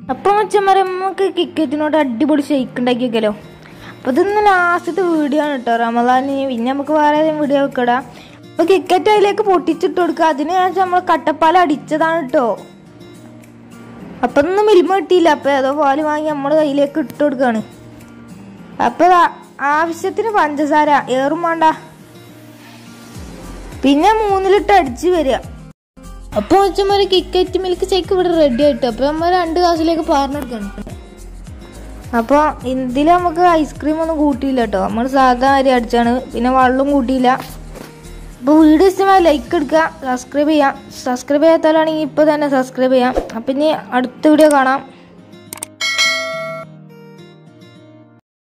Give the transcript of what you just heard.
അപ്പൊ മച്ചന്മാരെ നമുക്ക് ക്രിക്കറ്റിനോട് അടിപൊളി ഷെയ്ക്ക് ഉണ്ടാക്കി വെക്കലോ അപ്പൊ ഇതൊന്ന് ലാസ്റ്റത്തെ വീഡിയോ ആണ് കേട്ടോ റമദാന് പിന്നെ നമുക്ക് വേറെ ഏതെങ്കിലും വീഡിയോ വെക്കടാ അപ്പൊ ക്രിക്കറ്റ് അതിലേക്ക് പൊട്ടിച്ചിട്ട് കൊടുക്കുക അതിന് ശേഷം നമ്മൾ കട്ടപ്പാല അടിച്ചതാണ് കേട്ടോ അപ്പൊ ഒന്നും മിൽമ കിട്ടിയില്ല അപ്പൊ ഏതോ പാല് വാങ്ങി നമ്മൾ കയ്യിലേക്ക് ഇട്ട് കൊടുക്കാണ് അപ്പൊ ദാ ആവശ്യത്തിന് പഞ്ചസാര ഏറും വേണ്ട പിന്നെ മൂന്നിലിട്ട് അടിച്ച് വരിക അപ്പൊ വെച്ചമാര് കിക്കറ്റ് മിൽക്ക് ഷേക്ക് ഇവിടെ റെഡി ആയിട്ട് അപ്പൊ നമ്മൾ രണ്ട് ഗ്ലാസ്സിലേക്ക് പാർന്നെടുക്കണം അപ്പൊ ഇതിൽ നമുക്ക് ഐസ്ക്രീം ഒന്നും കൂട്ടിയില്ല കേട്ടോ നമ്മൾ സാധാ അരി അടിച്ചാണ് പിന്നെ വെള്ളം കൂട്ടിയില്ല അപ്പോൾ വീഡിയോ ഇഷ്ടമായി ലൈക്ക് എടുക്കുക സബ്സ്ക്രൈബ് ചെയ്യാം സബ്സ്ക്രൈബ് ചെയ്യാത്താലാണെങ്കിൽ ഇപ്പോൾ തന്നെ സബ്സ്ക്രൈബ് ചെയ്യാം അപ്പം ഇനി അടുത്ത വീഡിയോ കാണാം